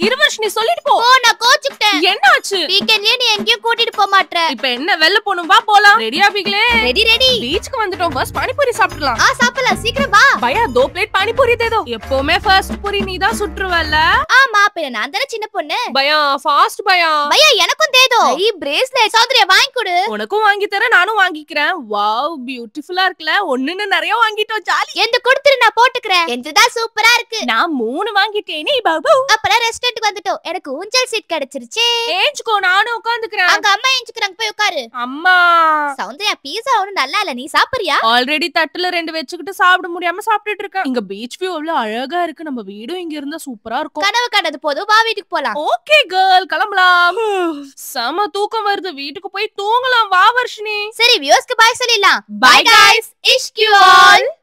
இருவர்ஷினி சொல்லிட்டு போ போ நான் கோச்சுக்கிட்டேன் என்னாச்சு வீக்கெண்ட்லயே நீ எங்கேயும் கூட்டிட்டு போக மாட்ற இப்ப என்ன வெளில போணும் வா போலாம் ரெடியா பீங்களே ரெடி ரெடி பீச்சுக்கு வந்துட்டோம் ஃபர்ஸ்ட் பானிபூரி சாப்பிடலாம் ஆ சாப்பிடலாம் சீக்கிரம் வா பயா தோ பிளேட் பானிபூரி தே தோ எப்பவுமே ஃபர்ஸ்ட் பூரி நீ தான் சுற்றுவல்ல ஆமா பின்ன நான் தானே சின்ன பொண்ணு பயா ஃபாஸ்ட் பயா பையா எனக்கும் தேதோ ஐ பிரேஸ்லெட் சௌந்தர்யா வாங்கி கொடு உனக்கும் வாங்கி தரேன் நானும் வாங்கிக்கிறேன் வாவ் பியூட்டிஃபுல்லா இருக்குல்ல ஒண்ணுன்னு நிறைய வாங்கிட்டோம் ஜாலி எந்த கொடுத்துரு நான் போட்டுக்கிறேன் எந்ததான் சூப்பரா இருக்கு நான் மூணு வாங்கிட்டேன் நீ பாபு அப்புறம் ரெஸ்டாரண்ட் வந்துட்டோம் எனக்கு ஊஞ்சல் சீட் கிடைச்சிருச்சு ஏஞ்சுக்கோ நானும் உட்காந்துக்கிறேன் அங்க அம்மா எஞ்சுக்கிறாங்க போய் உட்காரு அம்மா சௌந்தர்யா பீஸா ஒண்ணும் நல்லா இல்ல நீ சாப்பிடுறியா ஆல்ரெடி தட்டுல ரெண்டு வச்சுக்கிட்டு சாப்பிட முடியாம சாப்பிட்டுட்டு இருக்கேன் இங்க பீச் வியூ எவ்வளவு அழகா இருக்கு நம்ம வீடும் இங்க இருந்தா சூப்பரா இருக்கும் கனவு கண்டது போதும் வா வீட்டுக்கு போலாம் ஓகே கேர்ள் கிளம்பலாம் செம தூக்கம் வருது வீட்டுக்கு போய் தூங்கலாம் வா வர்ஷினி சரி வியூஸ்க்கு பாய் சொல்லிடலாம் Bye, guys இஷ்கியூ ஆல்